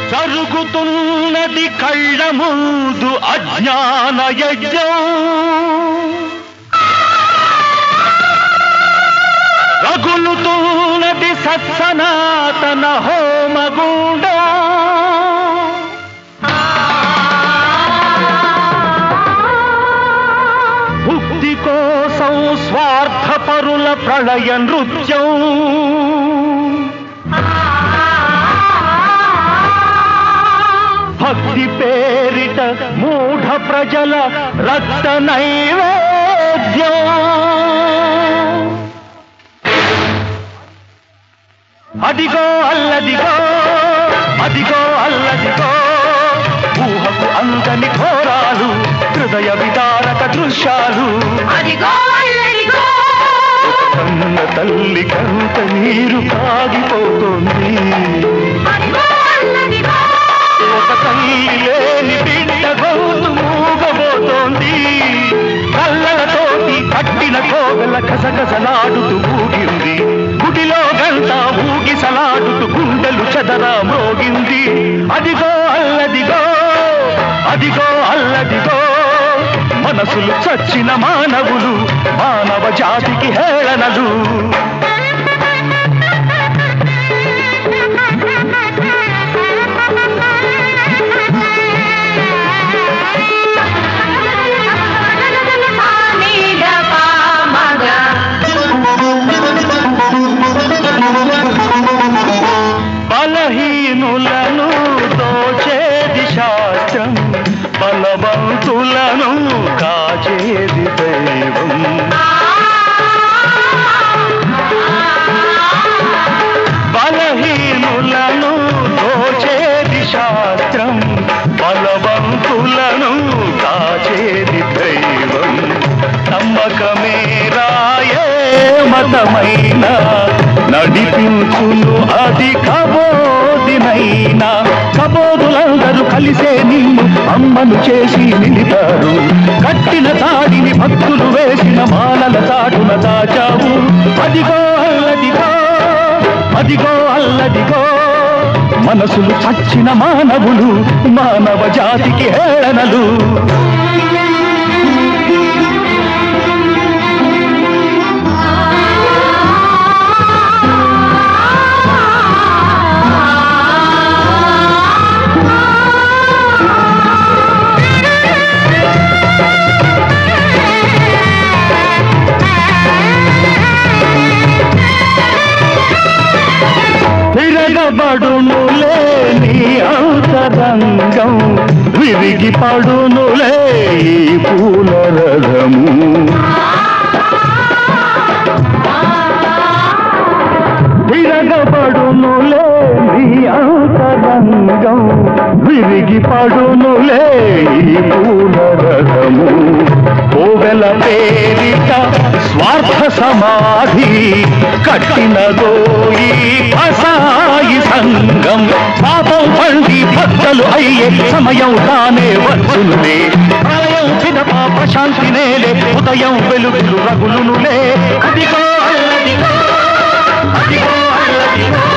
జరుగుతున్నది కళ్ళ ముందు అజ్ఞాన యజ్ఞం రగులుతున్నది సత్సనాతన హోమగుండం భుక్తి కోసం స్వార్థపరుల ప్రళయ నృత్యం భక్తి పేరిట మూఢ ప్రజల రక్త నైవేద్యం అదిగో అల్లదిగో అదిగో అల్లదిగో ఊహకు అందని ఘోరాలు హృదయ విదారక దృశ్యాలు అదిగో అల్లదిగో కన్న తల్లి కంత నీరు కాగిపోతుంది అదిగో అల్లదిగో ఒక తల్లి లేని బిడ్డ గొంతు మూగబోతోంది కళ్ళలతోటి కట్టిన కోగల కసకసలాడుతూ ఊగింది గుడిలో గంట ఊగిసలాడుతూ గుండెలు చెదరా మ్రోగింది అదిగో అల్లదిగో అదిగో అల్లదిగో మనసులు చచ్చిన మానవులు మానవ జాతికి హేళనలు నీడ పామగ బలహీనులను దోచేది శాస్త్రం బలవంతులను కాచేది దైవం బలహీనులను దోచేది శాస్త్రం బలవంతులను కాచేది దైవం నమ్మకమే రాయే మతమైన నడిపించును అది కబోదినైనా కబోదులందరూ కలిసే నిన్ను అమ్మను చేసి నిలిపారు కట్టిన తాడిని భక్తులు వేసిన మాలల చాటున దాచావు అదిగో అల్లదిగో అదిగో అల్లదిగో మనసులు చచ్చిన మానవులు మానవ జాతికి హేళనలు తిరగబడునులే నీ అంతరంగం విరిగి పడునులే ఈ పూల రథము తిరగబడునులే నీ అంతరంగం విరిగి పడునులే ఈ పూల రథము కోవెల పేరిట స్వార్థ సమాధి కట్టినదో ఈ అసాయి సంఘం పాపం పండి భక్తలు అయ్యే సమయం తానే వచ్చునులే ప్రళయం పిదప ప్రశాంతి నేలే ఉదయం వెలుగులు రగులునులే అదిగో అల్లదిగో అదిగో అల్లదిగో